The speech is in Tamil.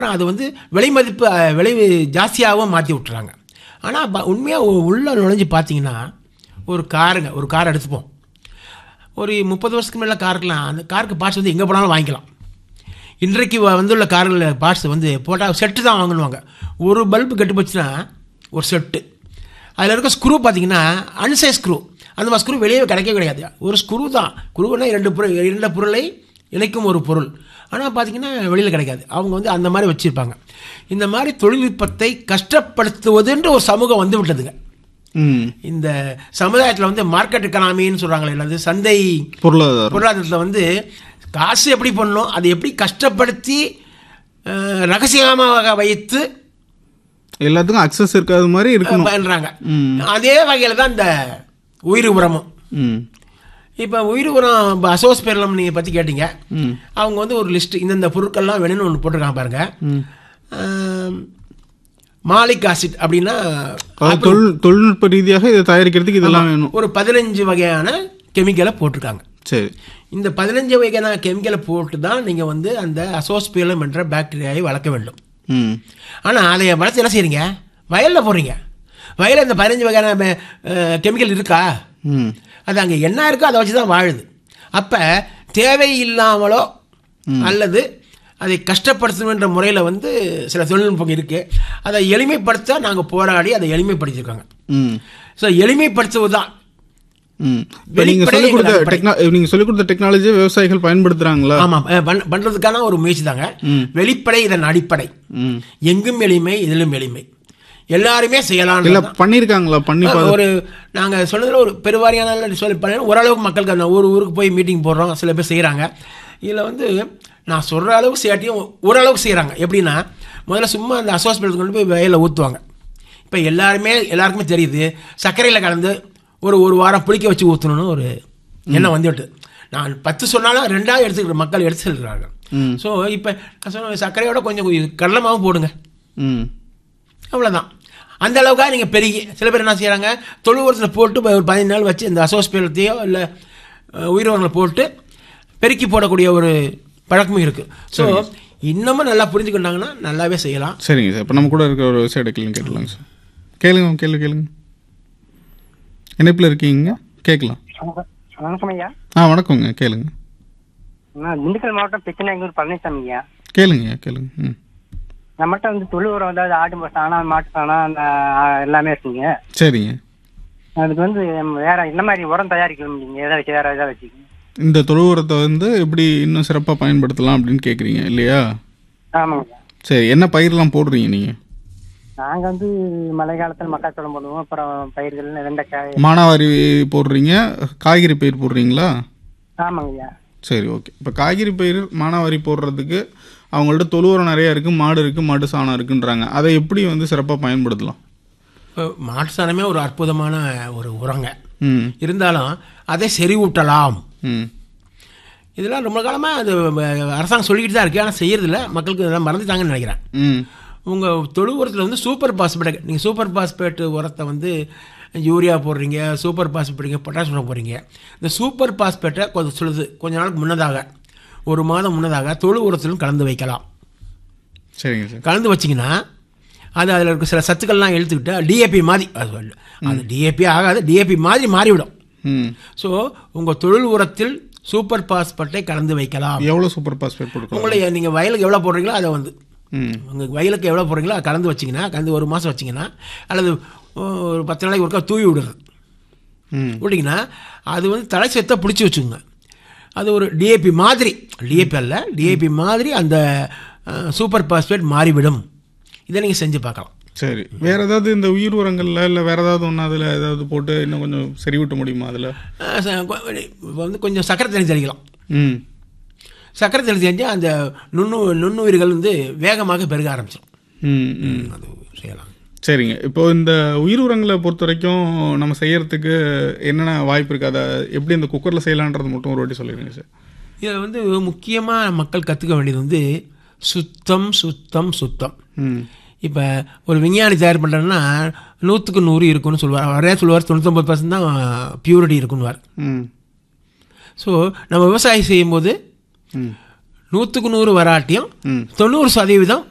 அது வந்து விலை மதிப்பு அஹ், விலை ஜாஸ்தியாகவும் மாற்றி விட்டுறாங்க ஆனால் உண்மையாக உள்ளே நுழைஞ்சு பார்த்தீங்கன்னா ஒரு காருங்க ஒரு கார் எடுத்துப்போம் ஒரு முப்பது வருஷத்துக்கு மேலே காருக்குலாம் அந்த காருக்கு பார்ட்ஸ் வந்து எங்கே போனாலும் வாங்கிக்கலாம் இன்றைக்கு வ- வந்துள்ள கார்களில் பார்ட்ஸ் வந்து போட்டால் செட்டு தான் வாங்கணுவாங்க ஒரு பல்பு கெட்டு போச்சுன்னா ஒரு செட்டு அதில் இருக்க ஸ்க்ரூ பார்த்தீங்கன்னா அன்சைஸ் ஸ்க்ரூ அந்த மாதிரி ஸ்க்ரூ வெளியே கிடைக்கவே கிடையாது ஒரு ஸ்க்ரூ தான் ஸ்க்ரூனா இரண்டு பொருள் இரண்டு பொருளை இணைக்கும் ஒரு பொருள் ஆனால் பார்த்தீங்கன்னா வெளியில் கிடைக்காது அவங்க வந்து அந்த மாதிரி வச்சுருப்பாங்க இந்த மாதிரி தொழில்நுட்பத்தை கஷ்டப்படுத்துவதுன்ற ஒரு சமூகம் வந்து விட்டதுங்க ம் இந்த சமுதாயத்தில் வந்து மார்க்கெட் எக்கனாமின்னு சொல்கிறாங்களே அல்லது சந்தை பொருளாதாரம் பொருளாதாரத்தில் வந்து காசு எப்படி பண்ணணும் அதை எப்படி கஷ்டப்படுத்தி அஹ், ரகசியமாக வைத்து எல்லாத்துக்கும் அக்சஸ் இருக்காத மாதிரி இருக்கணும் பண்ணுறாங்க ம். அதே வகையில் தான் இந்த உயிர் உரமும் ம் இப்போ உயிர் உரம் இப்போ அசோஸ் பேரலம் நீங்கள் பற்றி கேட்டீங்க ம் அவங்க வந்து ஒரு லிஸ்ட் இந்தந்த பொருட்கள்லாம் வேணும்னு ஒன்று போட்டிருக்காங்க பாருங்க ம் அஹ், மாலிக் ஆசிட் அப்படின்னா அதாவது தொழில் தொழில்நுட்ப ரீதியாக இதை தயாரிக்கிறதுக்கு இதெல்லாம் வேணும் ஒரு பதினஞ்சு வகையான கெமிக்கலை போட்டிருக்காங்க சரி இந்த பதினஞ்சு வகையான கெமிக்கலை போட்டு தான் நீங்கள் வந்து அந்த அசோஸ்பியலம் என்ற பாக்டீரியாவை வளர்க்க வேண்டும் ம் ஆனால் அதை வளர்த்து என்ன செய்றீங்க வயலில் போடுறீங்க வயலில் இந்த பதினஞ்சு வகையான கெமிக்கல் இருக்கா ம் அது அங்கே என்ன இருக்கோ அதை வச்சு தான் வாழுது அப்போ தேவையில்லாமலோ அல்லது அதை கஷ்டப்படுத்தணுன்ற முறையில் வந்து சில தொழில்நுட்பம் இருக்குது அதை எளிமைப்படுத்த நாங்கள் போராடி அதை எளிமைப்படுத்தியிருக்காங்க ம் ஸோ எளிமைப்படுத்துவது தான் ம் இப்போ நீங்கள் வெளிப்படை சொல்லிக் கொடுத்த வெளிப்படை. டெக்னா நீங்கள் சொல்லிக் கொடுத்த டெக்னாலஜியை விவசாயிகள் பயன்படுத்துகிறாங்களா ஆமாம் பண்ணுறதுக்கான ஒரு முயற்சி தாங்க வெளிப்படை இதன் அடிப்படை ம் எங்கும் எளிமை இதிலும் எளிமை எல்லாருமே செய்யலாம் இல்லை பண்ணியிருக்காங்களா பண்ணி பா ஒரு நாங்கள் சொன்னதில் ஒரு பெருவாரியான சொல்லி பண்ண ஓரளவுக்கு மக்களுக்கு அந்த ஒரு ஊருக்கு போய் மீட்டிங் போடுறோம் சில பேர் செய்கிறாங்க இதில் வந்து நான் சொல்கிற அளவுக்கு செய்யாட்டியும் ஓரளவுக்கு செய்கிறாங்க எப்படின்னா முதல்ல சும்மா அந்த அசோஸ்பியல் கொண்டு போய் வயலில் ஊற்றுவாங்க இப்போ எல்லாருமே எல்லாருக்குமே தெரியுது சர்க்கரையில் கலந்து ஒரு ஒரு வாரம் புளிக்க வச்சு ஊற்றணும்னு ஒரு எண்ணம் வந்துவிட்டு நான் பத்து சொன்னாலும் ரெண்டாவது எடுத்துக்கிற மக்கள் எடுத்து செல்கிறார்கள் ம் ஸோ இப்போ நான் சொன்ன சர்க்கரையோட கொஞ்சம் கடலமாவும் போடுங்க ம் அவ்வளோதான் அந்த அளவுக்காக நீங்கள் பெருகி சில பேர் என்ன செய்கிறாங்க தொழு உரத்தில் போட்டு இப்ப ஒரு பதினஞ்சு நாள் வச்சு இந்த அசோஸ்பேலத்தையோ இல்லை உயிரோரங்களை போட்டு பெருக்கி போடக்கூடிய ஒரு பழக்கமும் இருக்குது ஸோ இன்னமும் நல்லா புரிஞ்சுக்கிட்டாங்கன்னா நல்லாவே செய்யலாம் சரிங்க சார் இப்போ நம்ம கூட இருக்கிற ஒரு விவசாயிட கேள்வி கேட்கலாங்க சார் கேளுங்க கேள்வி கேளுங்க இணைப்பில் இருக்கீங்க கேட்கலாம் வணக்கம் வணக்கம் ஐயா ஆ வணக்கங்க கேளுங்க நான் திண்டுக்கல் மாவட்டம் பெச்சநாயக்கூர் பழனிசாமி ஐயா கேளுங்க கேளுங்க ம் நம்மகிட்ட வந்து தொழு உரம் அதாவது ஆடு சாணம் மாட்டு சாணம் அந்த ஆ, எல்லாமே இருக்குங்க சரிங்க அதுக்கு வந்து ம், வேற என்ன மாதிரி உரம் தயாரிக்கணும் நீங்க எதை வச்சு வேற எதை வச்சுக்கோங்க இந்த தொழு உரத்தை வந்து எப்படி இன்னும் சிறப்பாக பயன்படுத்தலாம் அப்படின்னு கேட்குறீங்க இல்லையா ஆமாங்க ஐயா சரி என்ன பயிரெலாம் போடுறீங்க நீங்கள் நாங்க வந்து மழை காலத்துல மக்காச்சோளம் போடுவோம் அப்புறம் பயிர்கள் வெண்டைக்காய் மானாவாரி போடுறீங்க காய்கறி பயிர் போடுறீங்களா ஆமாங்க ஐயா சரி ஓகே இப்போ காய்கறி பயிர் மானாவாரி போடுறதுக்கு அவங்கள்ட்ட தொழு உரம் நிறையா இருக்குது மாடு இருக்குது மாடு சாணம் இருக்குன்றாங்க அதை எப்படி வந்து சிறப்பாக பயன்படுத்தலாம் இப்போ மாட்டு சாணமே ஒரு அற்புதமான ஒரு உரங்க ம் இருந்தாலும் அதை செறிவூட்டலாம் ம் இதெல்லாம் ரொம்ப காலமாக அது அஹ், அரசாங்கம் சொல்லிக்கிட்டு தான் இருக்குது ஆனால் செய்யறதில்ல மக்களுக்கு இதெல்லாம் மறந்துட்டாங்கன்னு நினைக்கிறேன் ம் உங்கள் தொழு உரத்தில் வந்து சூப்பர் பாஸ்பேட் நீங்கள் சூப்பர் பாஸ்பேட் உரத்தை வந்து யூரியா போடுறீங்க சூப்பர் பாஸ்பேட் போடுறீங்க பொட்டாஷ் உரம் போடுறீங்க இந்த சூப்பர் பாஸ்பேட்டை கொஞ்சம் சொல்லுது கொஞ்ச நாளுக்கு முன்னதாக ஒரு மாதம் முன்னதாக தொழு உரத்திலும் கலந்து வைக்கலாம் சரிங்க சார் கலந்து வச்சிங்கன்னா அது அதில் இருக்க சில சத்துக்கள்லாம் எடுத்துக்கிட்டு டிஏபி மாதிரி அது சொல்லு. அது டிஏபி ஆகாது டிஏபி மாதிரி மாறிவிடும் ம் ஸோ உங்கள் தொழில் உரத்தில் சூப்பர் பாஸ்பேட்டை கலந்து வைக்கலாம் எவ்வளோ சூப்பர் பாஸ்பேட் கொடுக்கலாம் உங்களை நீங்கள் வயலுக்கு எவ்வளோ போடுறீங்களோ அதை வந்து ம் உங்கள் வயலுக்கு எவ்வளோ போடுறீங்களோ அதை கலந்து வச்சிங்கன்னா கலந்து ஒரு மாதம் வச்சிங்கன்னா அல்லது ஒரு பத்து நாளைக்கு ஒருக்கா தூவி விடுறது ம் விட்டிங்கன்னா அது வந்து தலை செத்தை பிடிச்சி வச்சுங்க அது ஒரு டிஏபி மாதிரி டிஏபி அல்ல டிஏபி மாதிரி அந்த சூப்பர் பாஸ்பேட் மாறிவிடும் இதை நீங்கள் செஞ்சு பார்க்கலாம் சரி வேற ஏதாவது இந்த உயிர் உரங்கள்ல இல்லை வேற ஏதாவது ஒன்று அதில் ஏதாவது போட்டு இன்னும் கொஞ்சம் சரி விட்ட முடியுமா அதில் அஹ் ச- கொ- இப்போ வந்து கொஞ்சம் சக்கரை தண்ணி தெளிக்கலாம் ம் சக்கரை தண்ணி தெரிஞ்சால் அந்த நுண்ணு நுண்ணுயிர்கள் வந்து வேகமாக பெருக ஆரம்பிச்சிடும் ம் ம் அது செய்யலாம் சரிங்க இப்போ இந்த உயிர் உரங்களை பொறுத்த வரைக்கும் நம்ம செய்யறதுக்கு என்னென்ன வாய்ப்பு இருக்கு அதை எப்படி இந்த குக்கரில் செய்யலான்றது மட்டும் ஒரு வாட்டி சொல்லிடுங்க சார் இதில் வந்து முக்கியமாக மக்கள் கற்றுக்க வேண்டியது வந்து சுத்தம் சுத்தம் சுத்தம் ம் இப்போ ஒரு விஞ்ஞானி தயார் பண்ணுறேன்னா நூற்றுக்கு நூறு இருக்குன்னு சொல்லுவார் அவரே சொல்லுவார் தொண்ணூத்தொம்பது பர்சன்ட் தான் பியூரிட்டி இருக்குன்னுவார் ம் ஸோ நம்ம விவசாயம் செய்யும்போது ம் நூற்றுக்கு நூறு வராட்டியும் ம் தொண்ணூறு சதவீதம்